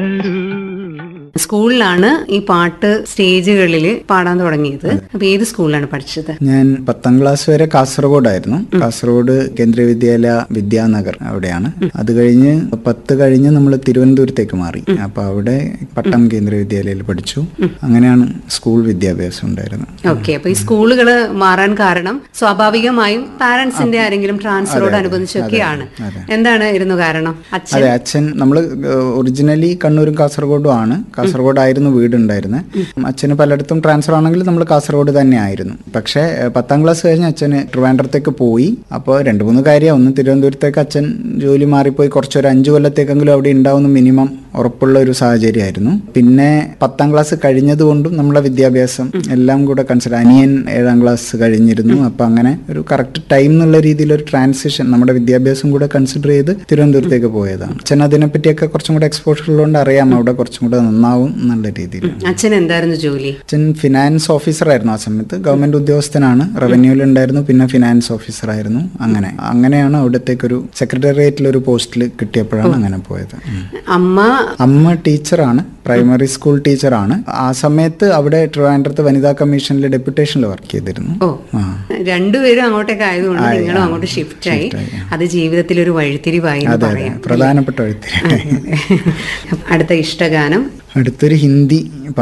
സ്കൂളിലാണ് ഈ പാട്ട് സ്റ്റേജുകളിൽ പാടാൻ തുടങ്ങിയത് അപ്പൊ ഏത് സ്കൂളിലാണ് പഠിച്ചത് ഞാൻ പത്താം ക്ലാസ് വരെ കാസർഗോഡായിരുന്നു കാസർഗോഡ് കേന്ദ്രീയ വിദ്യാലയ വിദ്യാനഗർ അവിടെയാണ് അത് കഴിഞ്ഞ് പത്ത് കഴിഞ്ഞ് നമ്മൾ തിരുവനന്തപുരത്തേക്ക് മാറി അപ്പൊ അവിടെ പട്ടം കേന്ദ്രീയ വിദ്യാലയയിൽ പഠിച്ചു അങ്ങനെയാണ് സ്കൂൾ വിദ്യാഭ്യാസം ഉണ്ടായിരുന്നത് ഓക്കെ അപ്പൊ ഈ സ്കൂളുകൾ മാറാൻ കാരണം സ്വാഭാവികമായും പാരന്റ്സിന്റെ ആരെങ്കിലും ട്രാൻസ്ഫറോട് അനുബന്ധിച്ചൊക്കെയാണ് എന്താണ് ഇരുന്നു കാരണം അച്ഛൻ അതെ അച്ഛൻ നമ്മൾ ഒറിജിനലി കണ്ണൂരും കാസർഗോഡും ആണ് കാസർഗോഡായിരുന്നു വീടുണ്ടായിരുന്നത് അച്ഛന് പലയിടത്തും ട്രാൻസ്ഫർ ആണെങ്കിൽ നമ്മൾ കാസർഗോഡ് തന്നെ ആയിരുന്നു പക്ഷേ ഏഹ്, പത്താം ക്ലാസ് കഴിഞ്ഞ് അച്ഛന് ട്രിവാൻഡ്രത്തേക്ക് പോയി അപ്പോൾ രണ്ട് മൂന്ന് കാര്യം ഒന്ന് തിരുവനന്തപുരത്തേക്ക് അച്ഛൻ ജോലി മാറിപ്പോയി കുറച്ചൊരു അഞ്ച് കൊല്ലത്തേക്കെങ്കിലും അവിടെ ഉണ്ടാവുന്ന മിനിമം ഉറപ്പുള്ള ഒരു സാഹചര്യമായിരുന്നു പിന്നെ പത്താം ക്ലാസ് കഴിഞ്ഞതുകൊണ്ടും നമ്മളെ വിദ്യാഭ്യാസം എല്ലാം കൂടെ കൺസിഡർ അനിയൻ ഏഴാം ക്ലാസ് കഴിഞ്ഞിരുന്നു അപ്പം അങ്ങനെ ഒരു കറക്റ്റ് ടൈം എന്നുള്ള രീതിയിൽ ഒരു ട്രാൻസിഷൻ നമ്മുടെ വിദ്യാഭ്യാസം കൂടെ കൺസിഡർ ചെയ്ത് തിരുവനന്തപുരത്തേക്ക് പോയതാണ് അച്ഛൻ അതിനെപ്പറ്റിയൊക്കെ കുറച്ചും കൂടെ എക്സ്പോഷർ ഉള്ളതുകൊണ്ട് അറിയാം അവിടെ കുറച്ചും കൂടെ നന്നാവും എന്നുള്ള രീതിയിൽ അച്ഛൻ എന്തായിരുന്നു ജോലി അച്ഛൻ ഫിനാൻസ് ഓഫീസറായിരുന്നു ആ സമയത്ത് ഗവൺമെന്റ് ഉദ്യോഗസ്ഥനാണ് റവന്യൂവിലുണ്ടായിരുന്നു പിന്നെ ഫിനാൻസ് ഓഫീസറായിരുന്നു അങ്ങനെ അങ്ങനെയാണ് അവിടത്തേക്ക് ഒരു സെക്രട്ടേറിയറ്റിൽ ഒരു പോസ്റ്റിൽ കിട്ടിയപ്പോഴാണ് അങ്ങനെ പോയത് ഉം. അമ്മ അമ്മ ടീച്ചറാണ് പ്രൈമറി സ്കൂൾ ടീച്ചറാണ് ആ സമയത്ത് അവിടെ ട്രിവാൻഡ്രത്ത് വനിതാ കമ്മീഷനിൽ ഡെപ്യൂട്ടേഷനിൽ വർക്ക് ചെയ്തിരുന്നു ഓ ആ രണ്ടുപേരും അങ്ങോട്ടേക്ക് ആയതുകൊണ്ട് നിങ്ങളും അങ്ങോട്ട് ഷിഫ്റ്റ് ആയി അത് ജീവിതത്തിൽ ഒരു വഴിത്തിരിവായി എന്ന് അതെ അതെ പറയാം പ്രധാനപ്പെട്ട എഴുത്തിരി അടുത്ത ഇഷ്ടഗാനം അടുത്തൊരു ഹിന്ദി